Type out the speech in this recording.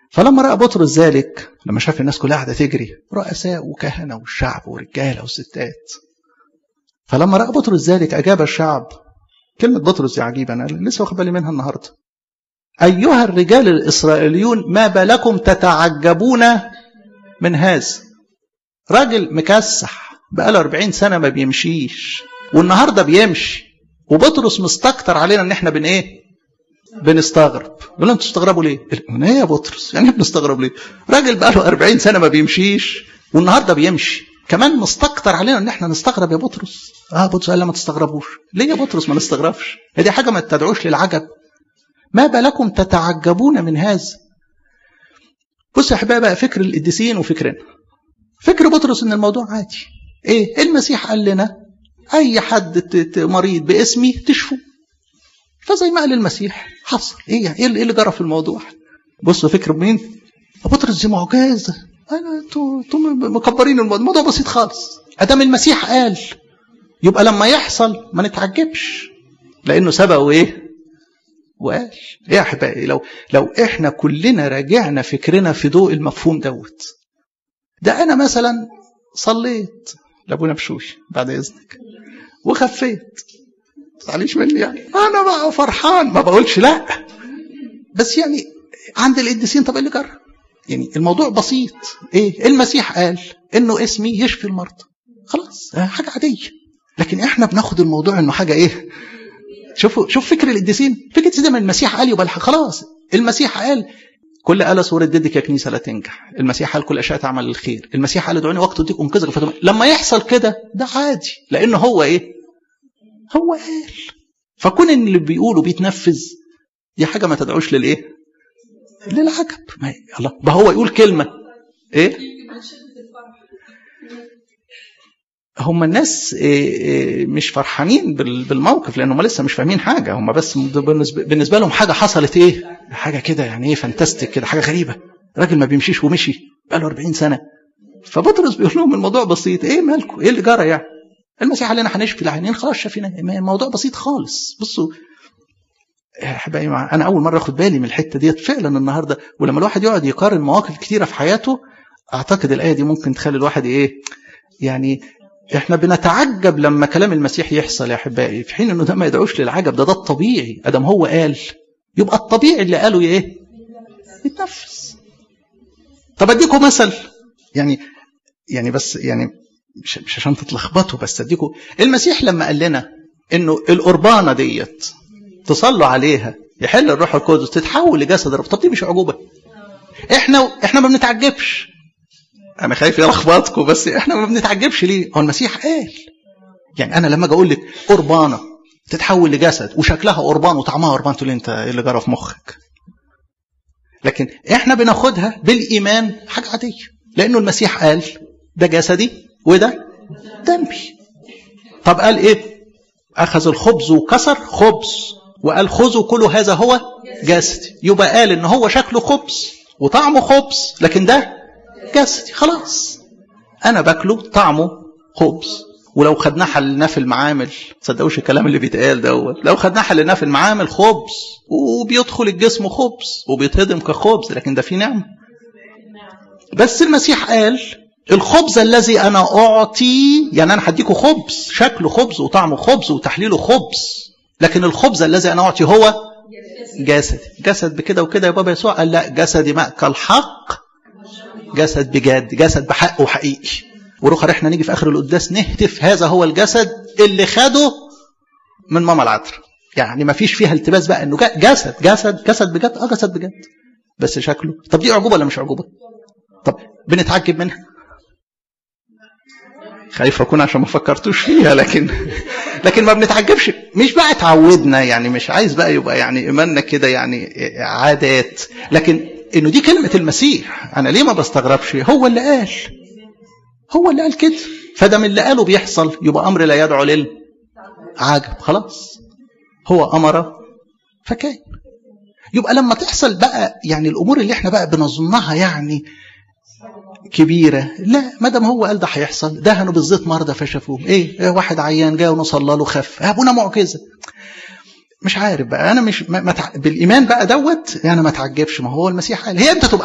فلما راى بطرس ذلك لما شاف الناس كلها قاعده تجري رؤساء وكهنه والشعب ورجاله وستات فلما راى بطرس ذلك اجاب الشعب كلمه بطرس دي عجيبه انا لسه واخد بالي منها النهارده ايها الرجال الاسرائيليون ما بالكم تتعجبون من هذا راجل مكسح بقاله 40 سنه ما بيمشيش والنهارده بيمشي وبطرس مستكتر علينا ان احنا بن ايه بنستغرب يقول لهم تستغربوا ليه من ايه يا بطرس يعني بنستغرب ليه راجل بقاله 40 سنه ما بيمشيش والنهارده بيمشي كمان مستكتر علينا ان احنا نستغرب يا بطرس اه بطرس قال لا ما تستغربوش ليه يا بطرس ما نستغربش هي دي حاجه ما تدعوش للعجب ما بالكم تتعجبون من هذا بص يا احبائي بقى فكر القديسين وفكرنا فكر بطرس ان الموضوع عادي ايه المسيح قال لنا اي حد مريض باسمي تشفوا فزي ما قال المسيح حصل ايه يعني ايه اللي جرى في الموضوع بصوا فكر مين بطرس دي معجزه انا انتوا انتوا مكبرين الموضوع الموضوع بسيط خالص ادام المسيح قال يبقى لما يحصل ما نتعجبش لانه سبق وايه وقال ايه يا احبائي لو لو احنا كلنا راجعنا فكرنا في ضوء المفهوم دوت ده انا مثلا صليت لابونا بشوش بعد اذنك وخفيت تعليش مني يعني انا بقى فرحان ما بقولش لا بس يعني عند القديسين طب ايه اللي جرى يعني الموضوع بسيط ايه المسيح قال انه اسمي يشفي المرضى خلاص حاجه عاديه لكن احنا بناخد الموضوع انه حاجه ايه شوفوا شوف فكر القديسين فكره زي ما المسيح قال يبقى خلاص المسيح قال كل آلة صورة ضدك يا كنيسة لا تنجح المسيح قال كل أشياء تعمل للخير المسيح قال ادعوني وقت اديك انقذك فتم... لما يحصل كده ده عادي لأنه هو إيه هو قال فكون ان اللي بيقوله بيتنفذ دي حاجة ما تدعوش للإيه للعجب ما الله ده هو يقول كلمة إيه هم الناس مش فرحانين بالموقف لان هم لسه مش فاهمين حاجه هم بس بالنسبه لهم حاجه حصلت ايه حاجه كده يعني ايه فانتستيك كده حاجه غريبه راجل ما بيمشيش ومشي بقاله 40 سنه فبطرس بيقول لهم الموضوع بسيط ايه مالكم ايه اللي جرى يعني المسيح قال لنا هنشفي العينين خلاص شفينا الموضوع بسيط خالص بصوا احبائي انا اول مره اخد بالي من الحته ديت فعلا النهارده ولما الواحد يقعد يقارن مواقف كتيره في حياته اعتقد الايه دي ممكن تخلي الواحد ايه يعني احنا بنتعجب لما كلام المسيح يحصل يا احبائي في حين انه ده ما يدعوش للعجب ده ده الطبيعي ادم هو قال يبقى الطبيعي اللي قاله ايه يتنفس طب اديكم مثل يعني يعني بس يعني مش, مش عشان تتلخبطوا بس اديكم المسيح لما قال لنا انه القربانه ديت تصلوا عليها يحل الروح القدس تتحول لجسد الرب طب دي مش عجوبه احنا احنا ما بنتعجبش انا خايف يلخبطكم بس احنا ما بنتعجبش ليه هو المسيح قال يعني انا لما اجي اقول لك قربانه تتحول لجسد وشكلها قربان وطعمها قربان تقول انت ايه اللي جرى في مخك لكن احنا بناخدها بالايمان حاجه عاديه لانه المسيح قال ده جسدي وده دمي طب قال ايه اخذ الخبز وكسر خبز وقال خذوا كل هذا هو جسدي يبقى قال ان هو شكله خبز وطعمه خبز لكن ده جسدي خلاص انا باكله طعمه خبز ولو خدناه حلناه في المعامل تصدقوش الكلام اللي بيتقال دوت لو خدناه حلناه في المعامل خبز وبيدخل الجسم خبز وبيتهضم كخبز لكن ده فيه نعمه بس المسيح قال الخبز الذي انا اعطي يعني انا هديكم خبز شكله خبز وطعمه خبز وتحليله خبز لكن الخبز الذي انا اعطي هو جسدي جسد بكده وكده يا بابا يسوع قال لا جسدي مأكل حق جسد بجد جسد بحق وحقيقي وروح احنا نيجي في اخر القداس نهتف هذا هو الجسد اللي خده من ماما العذراء يعني ما فيش فيها التباس بقى انه جسد جسد جسد بجد اه جسد بجد بس شكله طب دي عجوبه ولا مش عجوبه طب بنتعجب منها خايف اكون عشان ما فكرتوش فيها لكن لكن ما بنتعجبش مش بقى اتعودنا يعني مش عايز بقى يبقى يعني ايماننا كده يعني عادات لكن انه دي كلمه المسيح انا ليه ما بستغربش هو اللي قال هو اللي قال كده فده من اللي قاله بيحصل يبقى امر لا يدعو للعجب خلاص هو امر فكان يبقى لما تحصل بقى يعني الامور اللي احنا بقى بنظنها يعني كبيرة لا ما دام هو قال ده هيحصل دهنوا بالزيت مرضى فشافوه ايه, إيه واحد عيان جاء ونصلى له خف ابونا معجزة مش عارف بقى انا مش ما ما بالايمان بقى دوت يعني ما تعجبش ما هو المسيح قال هي امتى تبقى